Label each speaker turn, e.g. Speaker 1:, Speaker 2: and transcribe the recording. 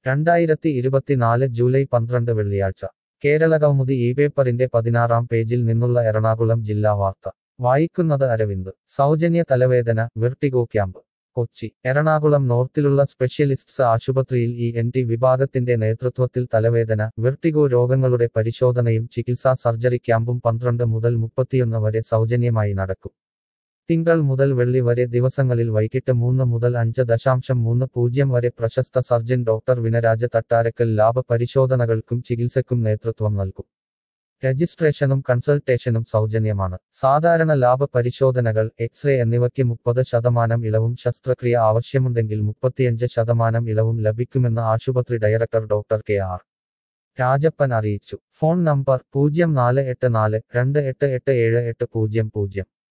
Speaker 1: രണ്ടായിരത്തി ഇരുപത്തിനാല് ജൂലൈ പന്ത്രണ്ട് വെള്ളിയാഴ്ച കേരളകൗമുദി ഈ പേപ്പറിന്റെ പതിനാറാം പേജിൽ നിന്നുള്ള എറണാകുളം ജില്ലാ വാർത്ത വായിക്കുന്നത് അരവിന്ദ് സൗജന്യ തലവേദന വെർട്ടിഗോ ക്യാമ്പ് കൊച്ചി എറണാകുളം നോർത്തിലുള്ള സ്പെഷ്യലിസ്റ്റ്സ് ആശുപത്രിയിൽ ഇ എൻ ടി വിഭാഗത്തിന്റെ നേതൃത്വത്തിൽ തലവേദന വെർട്ടിഗോ രോഗങ്ങളുടെ പരിശോധനയും ചികിത്സാ സർജറി ക്യാമ്പും പന്ത്രണ്ട് മുതൽ മുപ്പത്തിയൊന്ന് വരെ സൗജന്യമായി നടക്കും തിങ്കൾ മുതൽ വെള്ളി വരെ ദിവസങ്ങളിൽ വൈകിട്ട് മൂന്ന് മുതൽ അഞ്ച് ദശാംശം മൂന്ന് പൂജ്യം വരെ പ്രശസ്ത സർജൻ ഡോക്ടർ വിനരാജ തട്ടാരക്കൽ ലാഭ പരിശോധനകൾക്കും ചികിത്സയ്ക്കും നേതൃത്വം നൽകും രജിസ്ട്രേഷനും കൺസൾട്ടേഷനും സൗജന്യമാണ് സാധാരണ ലാഭ പരിശോധനകൾ എക്സ്റേ എന്നിവയ്ക്ക് മുപ്പത് ശതമാനം ഇളവും ശസ്ത്രക്രിയ ആവശ്യമുണ്ടെങ്കിൽ മുപ്പത്തിയഞ്ച് ശതമാനം ഇളവും ലഭിക്കുമെന്ന് ആശുപത്രി director doctor K R Rajappan അറിയിച്ചു ഫോൺ നമ്പർ പൂജ്യം നാല് എട്ട് നാല് രണ്ട് എട്ട് എട്ട് ഏഴ് എട്ട് പൂജ്യം പൂജ്യം